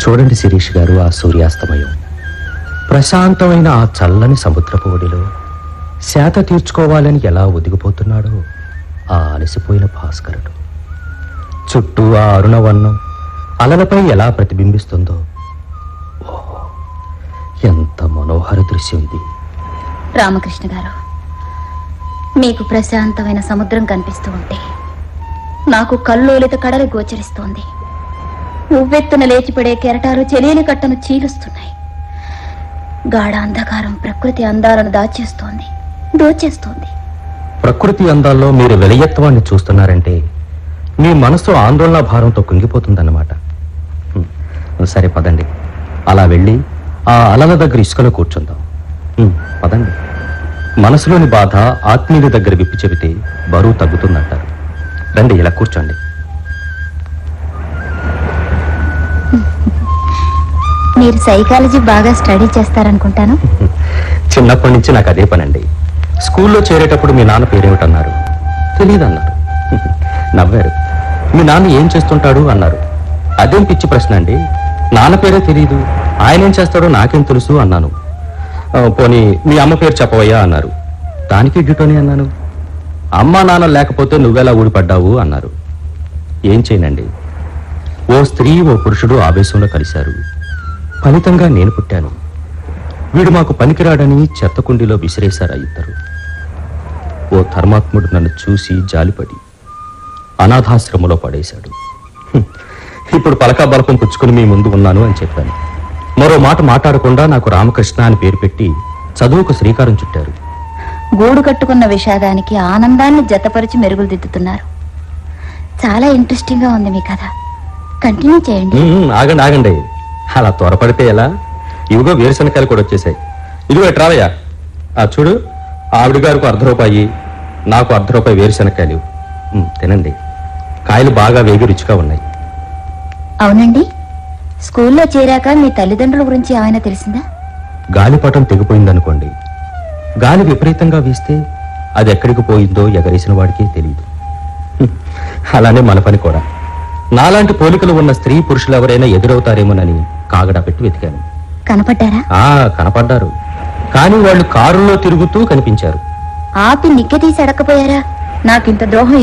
చూడండి శిరీష్ గారు ఆ సూర్యాస్తమయం ప్రశాంతమైన ఆ చల్లని సముద్రపు ఒడిలో శాత తీర్చుకోవాలని ఎలా ఒదిగిపోతున్నాడో ఆ అలసిపోయిన భాస్కరుడు చుట్టూ ఆ అరుణవన్నం అలలపై ఎలా ప్రతిబింబిస్తుందో ఓహో ఎంత మనోహర దృశ్యం ఇది రామకృష్ణ గారు మీకు ప్రశాంతమైన సముద్రం కనిపిస్తూ ఉంటే నాకు కల్లోలిత కడలి గోచరిస్తోంది ఉవ్వెత్తున లేచిపడే కెరటాలు చెలియని కట్టను చీలుస్తున్నాయి గాఢ అంధకారం ప్రకృతి అందాలను దాచేస్తోంది దోచేస్తోంది ప్రకృతి అందాల్లో మీరు వెలయత్వాన్ని చూస్తున్నారంటే మీ మనసు ఆందోళన భారంతో కుంగిపోతుందన్నమాట హ్మ్. సరే పదండి అలా వెళ్ళి ఆ అలల దగ్గర ఇసుకలో కూర్చుందాం హ్మ్, పదండి మనసులోని బాధ ఆత్మీయుల దగ్గర విప్పి చెబితే బరువు తగ్గుతుందంటారు రండి ఇలా కూర్చోండి మీరు సైకాలజీ బాగా స్టడీ చేస్తారనుకుంటాను చిన్నప్పటి నుంచి నాకు అదే పనండి స్కూల్లో చేరేటప్పుడు మీ నాన్న పేరేమిటన్నారు తెలియదన్నారు నవ్వారు మీ నాన్న ఏం చేస్తుంటాడు అన్నారు అదేం పిచ్చి ప్రశ్న అండి నాన్న పేరే తెలియదు ఆయన ఏం చేస్తాడో నాకేం తెలుసు అన్నాను "ఆ, పోనీ మీ అమ్మ పేరు చెప్పవయ్యా అన్నారు దానికి డ్యూటోని అన్నాను అమ్మ నాన్న లేకపోతే నువ్వెలా ఊడిపడ్డావు అన్నారు ఏం చేయనండి ఓ స్త్రీ ఓ పురుషుడు ఆవేశంలో కలిశారు ఫలితంగా నేను పుట్టాను వీడు మాకు పనికిరాడని చెత్త కుండీలో విసిరేశారు ఆ ఇద్దరు ఓ ధర్మాత్ముడు నన్ను చూసి జాలిపడి అనాథాశ్రమంలో పడేశాడు హ్మ్. ఇప్పుడు పలకా బలకం పుచ్చుకుని మీ ముందు ఉన్నాను అని చెప్పాను మరో మాట మాట్లాడకుండా నాకు రామకృష్ణ అని పేరు పెట్టి చదువుకు శ్రీకారం చుట్టారు గూడు కట్టుకున్న విషాదానికి ఆనందాన్ని జతపరిచి మెరుగులు దిద్దుతున్నారు చాలా ఇంట్రెస్టింగ్ గా ఉంది మీ కథ కంటిన్యూ చేయండి "ఉమ్, ఆగండి ఆగండి అలా త్వరపడితే ఎలా ఇవిగో వేరుశనకాయలు కూడా వచ్చేసాయి ఇదిగో ఎట్రావయ్యా ఆ చూడు ఆవిడ గారికి అర్ధ రూపాయి నాకు అర్ధ రూపాయి వేరుశనకాయలు ఉమ్, తినండి కాయలు బాగా వేగి రుచిగా ఉన్నాయి అవునండి స్కూల్లో చేరాక మీ తల్లిదండ్రుల గురించి ఏమైనా తెలిసిందా గాలిపటం తెగిపోయిందనుకోండి గాలి విపరీతంగా వీస్తే అది ఎక్కడికి పోయిందో ఎగరేసిన వాడికి తెలియదు హ్మ్. అలానే మన పని కూడా నాలాంటి పోలికలు ఉన్న స్త్రీ పురుషులు ఎవరైనా ఎదురవుతారేమోనని కాగడా పెట్టి వెతికాను కనపడ్డారా ఆ కనపడ్డారు కానీ వాళ్ళు కారులో తిరుగుతూ కనిపించారు ఆపి నిక్కె తీసి అడక్కపోయారా నాకింత ద్రోహం